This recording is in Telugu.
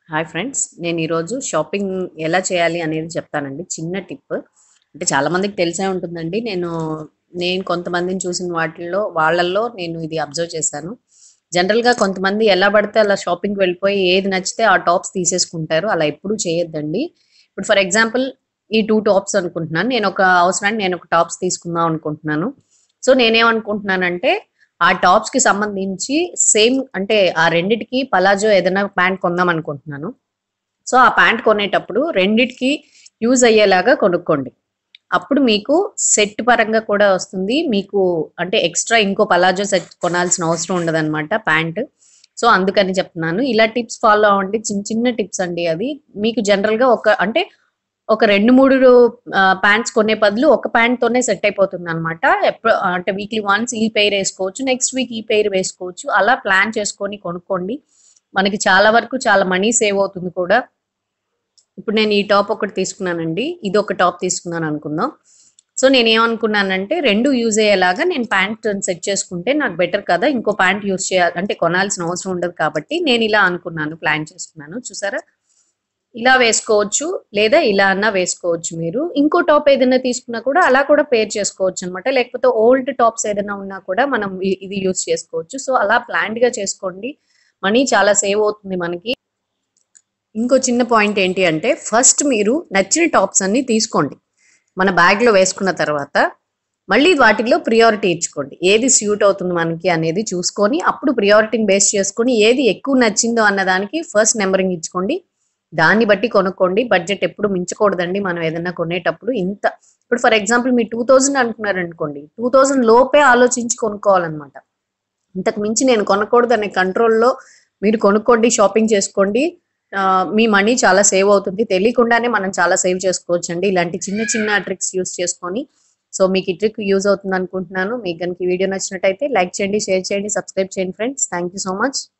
హాయ్ ఫ్రెండ్స్ నేను ఈరోజు షాపింగ్ ఎలా చేయాలి అనేది చెప్తానండి చిన్న టిప్ అంటే చాలా మందికి తెలిసే ఉంటుందండి నేను నేను కొంతమందిని చూసిన వాటిల్లో వాళ్ళల్లో నేను ఇది అబ్జర్వ్ చేశాను జనరల్గా కొంతమంది ఎలా పడితే అలా షాపింగ్కి వెళ్ళిపోయి ఏది నచ్చితే ఆ టాప్స్ తీసేసుకుంటారు అలా ఎప్పుడూ చేయొద్దండి ఇప్పుడు ఫర్ ఎగ్జాంపుల్ ఈ టూ టాప్స్ అనుకుంటున్నాను నేను ఒక అవసరానికి నేను ఒక టాప్స్ తీసుకుందాం అనుకుంటున్నాను సో నేనేమనుకుంటున్నానంటే ఆ టాప్స్ కి సంబంధించి సేమ్ అంటే ఆ రెండిటికి పలాజో ఏదైనా ప్యాంట్ కొందాం అనుకుంటున్నాను సో ఆ ప్యాంట్ కొనేటప్పుడు రెండిటికి యూజ్ అయ్యేలాగా కొనుక్కోండి అప్పుడు మీకు సెట్ పరంగా కూడా వస్తుంది మీకు అంటే ఎక్స్ట్రా ఇంకో పలాజో సెట్ కొనాల్సిన అవసరం ఉండదు అనమాట ప్యాంట్ సో అందుకని చెప్తున్నాను ఇలా టిప్స్ ఫాలో అవ్వండి చిన్న చిన్న టిప్స్ అండి అది మీకు జనరల్గా ఒక అంటే ఒక రెండు మూడు ప్యాంట్స్ కొనే బదులు ఒక ప్యాంట్ తోనే సెట్ అయిపోతుంది అనమాట ఎప్పుడు అంటే వీక్లీ వన్స్ ఈ పెయిర్ వేసుకోవచ్చు నెక్స్ట్ వీక్ ఈ పెయిర్ వేసుకోవచ్చు అలా ప్లాన్ చేసుకొని కొనుక్కోండి మనకి చాలా వరకు చాలా మనీ సేవ్ అవుతుంది కూడా ఇప్పుడు నేను ఈ టాప్ ఒకటి తీసుకున్నానండి ఇది ఒక టాప్ తీసుకున్నాను అనుకుందాం సో నేను ఏమనుకున్నానంటే రెండు యూజ్ అయ్యేలాగా నేను ప్యాంట్ సెట్ చేసుకుంటే నాకు బెటర్ కదా ఇంకో ప్యాంట్ యూజ్ చేయాలి అంటే కొనాల్సిన అవసరం ఉండదు కాబట్టి నేను ఇలా అనుకున్నాను ప్లాన్ చేసుకున్నాను చూసారా ఇలా వేసుకోవచ్చు లేదా ఇలా అన్నా వేసుకోవచ్చు మీరు ఇంకో టాప్ ఏదైనా తీసుకున్నా కూడా అలా కూడా పేర్ చేసుకోవచ్చు అనమాట లేకపోతే ఓల్డ్ టాప్స్ ఏదైనా ఉన్నా కూడా మనం ఇ- ఇది యూస్ చేసుకోవచ్చు సో అలా planned గా చేసుకోండి మనీ చాలా సేవ్ అవుతుంది మనకి ఇంకో చిన్న పాయింట్ ఏంటి అంటే ఫస్ట్ మీరు నచ్చిన టాప్స్ అన్ని తీసుకోండి మన బ్యాగ్లో వేసుకున్న తర్వాత మళ్ళీ వాటిలో ప్రియారిటీ ఇచ్చుకోండి ఏది స్యూట్ అవుతుంది మనకి అనేది చూసుకొని అప్పుడు ప్రియారిటీని బేస్ చేసుకొని ఏది ఎక్కువ నచ్చిందో అన్నదానికి ఫస్ట్ నెంబరింగ్ ఇచ్చుకోండి దాన్ని బట్టి కొనుక్కోండి బడ్జెట్ ఎప్పుడు మించకూడదండి మనం ఏదైనా కొనేటప్పుడు ఇంత ఇప్పుడు ఫర్ ఎగ్జాంపుల్ మీరు టూ థౌజండ్ అనుకున్నారు అనుకోండి టూ థౌజండ్ లోపే ఆలోచించి కొనుక్కోవాలన్నమాట ఇంతకు మించి నేను కొనకూడదు అనే కంట్రోల్లో మీరు కొనుక్కోండి షాపింగ్ చేసుకోండి ఆ, మీ మనీ చాలా సేవ్ అవుతుంది తెలియకుండానే మనం చాలా సేవ్ చేసుకోవచ్చు అండి ఇలాంటి చిన్న చిన్న ట్రిక్స్ యూస్ చేసుకొని సో మీకు ఈ ట్రిక్ యూజ్ అవుతుంది అనుకుంటున్నాను మీకు కనుక ఈ వీడియో నచ్చినట్టయితే లైక్ చేయండి షేర్ చేయండి సబ్స్క్రైబ్ చేయండి friends thank you so much